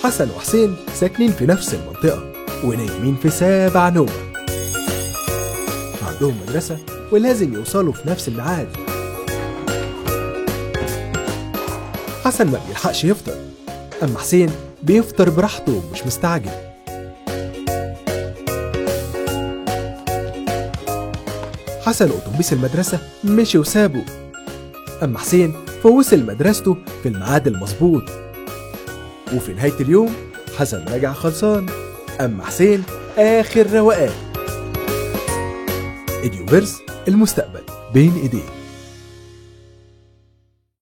حسن وحسين ساكنين في نفس المنطقة ونايمين في سابع نوم عندهم مدرسة ولازم يوصلوا في نفس الميعاد حسن ما بيلحقش يفطر أما حسين بيفطر براحته ومش مستعجل حسن أتوبيس المدرسة مشي وسابه أما حسين فوصل مدرسته في الميعاد المظبوط وفي نهاية اليوم حسن راجع خلصان أما حسين آخر روقان إديوفيرس المستقبل بين إيديك